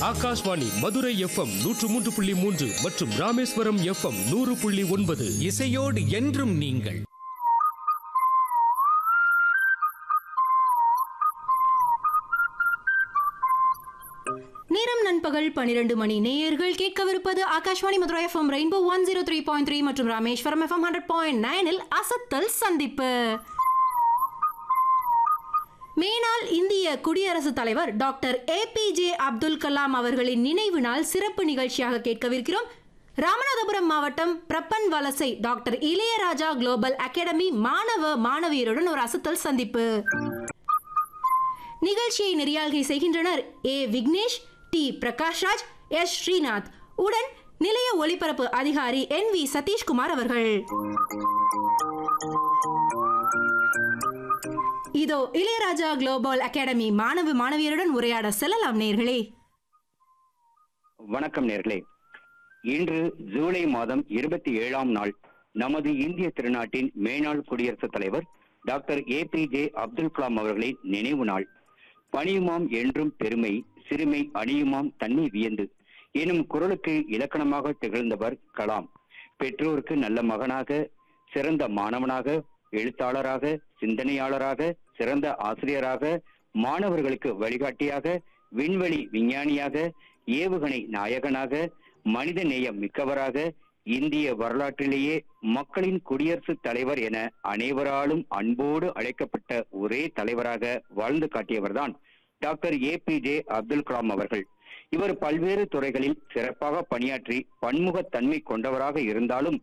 Akashvani Madurai FM நூற்று மூன்று புள்ளி மூன்று மற்றும் ராமேஸ்வரம் எஃப்எம் நூறு புள்ளி ஒன்பது இசையோடு என்றும் நீங்கள் நேரம் நண்பகல் பனிரெண்டு மணி நேயர்கள் கேட்கவிருப்பது Akashvani Madurai FM rainbow one zero three point three மற்றும் ராமேஸ்வரம் எஃப்எம் ஹண்ட்ரட் பாயிண்ட் நைனில் அசத்தல் சந்திப்பு மேனாள் இந்திய குடியரசுத் தலைவர் டாக்டர் ஏபிஜே அப்துல் கலாம் அவர்களின் நினைவு நாள் சிறப்பு நிகழ்ச்சியாக கேட்கவிருக்கிறோம் ராமநாதபுரம் மாவட்டம் பிரப்பன் வலசை டாக்டர் இளையராஜா குளோபல் அகாடமி மாணவ மாணவியருடன் ஒரு அசத்தல் சந்திப்பு நிகழ்ச்சியை நெறியாள்கை செய்கின்றனர் A Vignesh T Prakashraj S Srinath உடன் நிலைய ஒளிபரப்பு அதிகாரி என் வி சதீஷ்குமார் அவர்கள் இதோ இளையராஜா குளோபல் அகாடமி மாணவ மாணவியருடன் உரையாட செல்லலாம் நேர்களே வணக்கம் நேர்களே இன்று ஜூலை மாதம் இருபத்தி ஏழாம் நாள் நமது இந்திய திருநாட்டின் மேனாள் குடியரசுத் தலைவர் doctor A P J Abdul Kalam அவர்களின் நினைவு நாள் பணியுமாம் என்றும் பெருமை சிறுமை அணியுமாம் தன்னை வியந்து எனும் குரலுக்கு இலக்கணமாக திகழ்ந்தவர் கலாம் பெற்றோருக்கு நல்ல மகனாக சிறந்த மாணவனாக எழுத்தாளராக சிந்தனையாளராக சிறந்த ஆசிரியராக மாணவர்களுக்கு வழிகாட்டியாக விண்வெளி விஞ்ஞானியாக ஏவுகணை நாயகனாக மனித நேயம் மிக்கவராக இந்திய வரலாற்றிலேயே மக்களின் குடியரசுத் தலைவர் என அனைவராலும் அன்போடு அழைக்கப்பட்ட ஒரே தலைவராக வாழ்ந்து காட்டியவர்தான் doctor A P J Abdul Kalam அவர்கள் இவர் பல்வேறு துறைகளில் சிறப்பாக பணியாற்றி பன்முகத்தன்மை கொண்டவராக இருந்தாலும்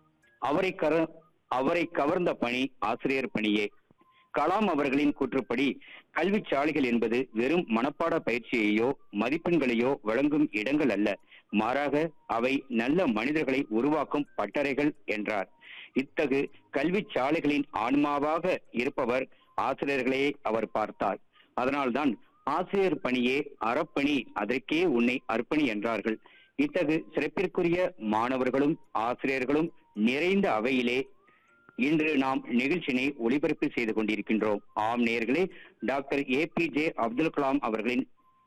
அவரை கர அவரை கவர்ந்த பணி ஆசிரியர் பணியே கலாம் அவர்களின் கூற்றுப்படி கல்வி சாலைகள் என்பது வெறும் மனப்பாட பயிற்சியையோ மதிப்பெண்களையோ வழங்கும் இடங்கள் அல்ல மாறாக அவை நல்ல மனிதர்களை உருவாக்கும் பட்டறைகள் என்றார் இத்தகு கல்வி சாலைகளின் ஆன்மாவாக இருப்பவர் ஆசிரியர்களே அவர் பார்த்தார் அதனால்தான் ஆசிரியர் பணியே அறப்பணி அதற்கே உன்னை அர்ப்பணி என்றார்கள் இத்தகு சிறப்பிற்குரிய மாணவர்களும் ஆசிரியர்களும் நிறைந்த அவையிலே இன்று நாம் நிகழ்ச்சியினை ஒளிபரப்பு செய்து கொண்டிருக்கின்றோம் ஆம் நேயர்களே doctor A P J Abdul Kalam அவர்களின்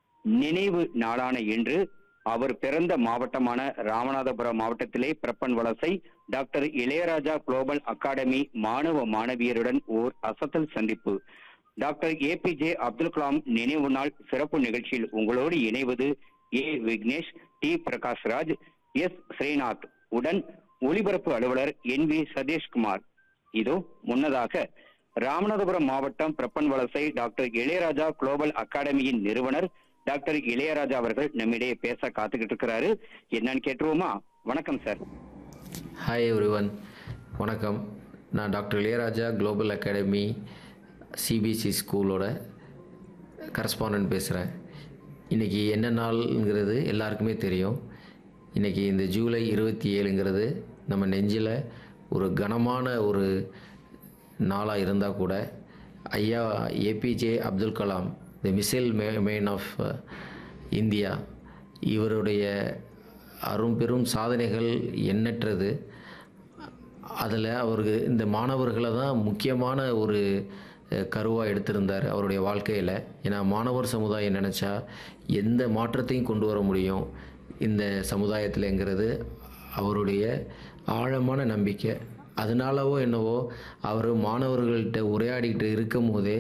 நினைவு நாளான இன்று அவர் பிறந்த மாவட்டமான ராமநாதபுரம் மாவட்டத்திலே பிரப்பன் வலசை டாக்டர் இளையராஜா குளோபல் அகாடமி மாணவ மாணவியருடன் ஓர் அசத்தல் சந்திப்பு doctor A P J Abdul Kalam நினைவு நாள் சிறப்பு நிகழ்ச்சியில் உங்களோடு இணைவது A Vignesh T Prakashraj S Srinath உடன் ஒலிபரப்பு அலுவலர் என் வி சதீஷ்குமார் இதோ முன்னதாக ராமநாதபுரம் மாவட்டம் பிரப்பன் வலசை டாக்டர் இளையராஜா குளோபல் அகாடமியின் நிறுவனர் டாக்டர் இளையராஜா அவர்கள் நம்மிடையே பேச காத்துக்கிட்டு இருக்கிறாரு என்னன்னு கேட்டுருவோமா வணக்கம் சார் ஹாய் எவ்ரிவன் வணக்கம் நான் doctor Ilayaraja global academy CBSE ஸ்கூலோட கரஸ்பாண்டன்ட் பேசுகிறேன் இன்றைக்கி என்ன நாள்ங்கிறது எல்லாருக்குமே தெரியும் இன்றைக்கி இந்த ஜூலை இருபத்தி ஏழுங்கிறது நம்ம நெஞ்சில் ஒரு கனமான ஒரு நாளாக இருந்தால் கூட ஐயா APJ Abdul Kalam the missile மே மேன் ஆஃப் இந்தியா இவருடைய அரும்பெரும் சாதனைகள் எண்ணற்றது அதில் அவருக்கு இந்த மாணவர்களை தான் முக்கியமான ஒரு கருவாக எடுத்திருந்தார் அவருடைய வாழ்க்கையில் ஏன்னா மாணவர் சமுதாயம் நினச்சா எந்த மாற்றத்தையும் கொண்டு வர முடியும் இந்த சமுதாயத்தில்ங்கிறது அவருடைய ஆழமான நம்பிக்கை அதனாலவோ என்னவோ அவர் மாணவர்கள்ட்ட உரையாடிக்கிட்டு இருக்கும் போதே